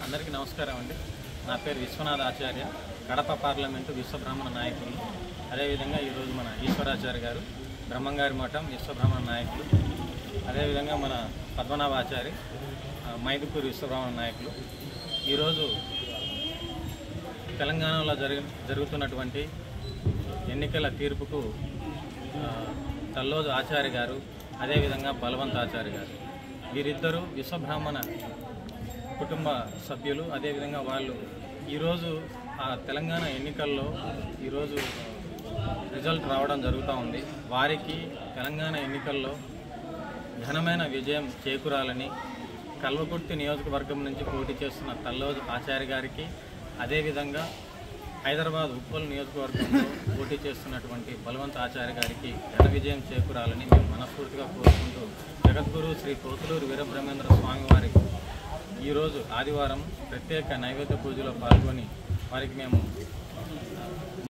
అందరికీ నమస్కారం అండి నా పేరు విశ్వనాథ్ ఆచార్య కడప పార్లమెంటు విశ్వబ్రాహ్మణ నాయకులు అదేవిధంగా ఈరోజు మన ఈశ్వరాచార్య గారు బ్రహ్మంగారి మఠం విశ్వబ్రాహ్మణ నాయకులు అదేవిధంగా మన పద్మనాభాచారి ఆ, మైదుకూరు విశ్వబ్రాహ్మణ నాయకులు ఈరోజు తెలంగాణలో జరుగు జరుగుతున్నటువంటి ఎన్నికల తీర్పుకు ఆ, తల్లోజు ఆచార్య గారు అదేవిధంగా బలవంత్ ఆచార్య గారు వీరిద్దరూ విశ్వబ్రాహ్మణ కుటుంబ సభ్యులు అదేవిధంగా వాళ్ళు ఈరోజు ఆ తెలంగాణ ఎన్నికల్లో ఈరోజు రిజల్ట్ రావడం జరుగుతూ ఉంది వారికి తెలంగాణ ఎన్నికల్లో ఘనమైన విజయం చేకూరాలని కల్వకుర్తి నియోజకవర్గం నుంచి పోటీ చేస్తున్న తల్లోజు ఆచార్య గారికి అదేవిధంగా హైదరాబాద్ ఉప్పల్ నియోజకవర్గంలో పోటీ చేస్తున్నటువంటి బలవంత్ ఆచార్య గారికి ఘన విజయం చేకూరాలని మేము మనస్ఫూర్తిగా కోరుకుంటూ జగద్గురు శ్రీ కోతులూరు వీరబ్రహ్మేంద్ర స్వామి వారికి ఈరోజు ఆదివారం ప్రత్యేక నైవేద్య పూజలో పాల్గొని వారికి మేము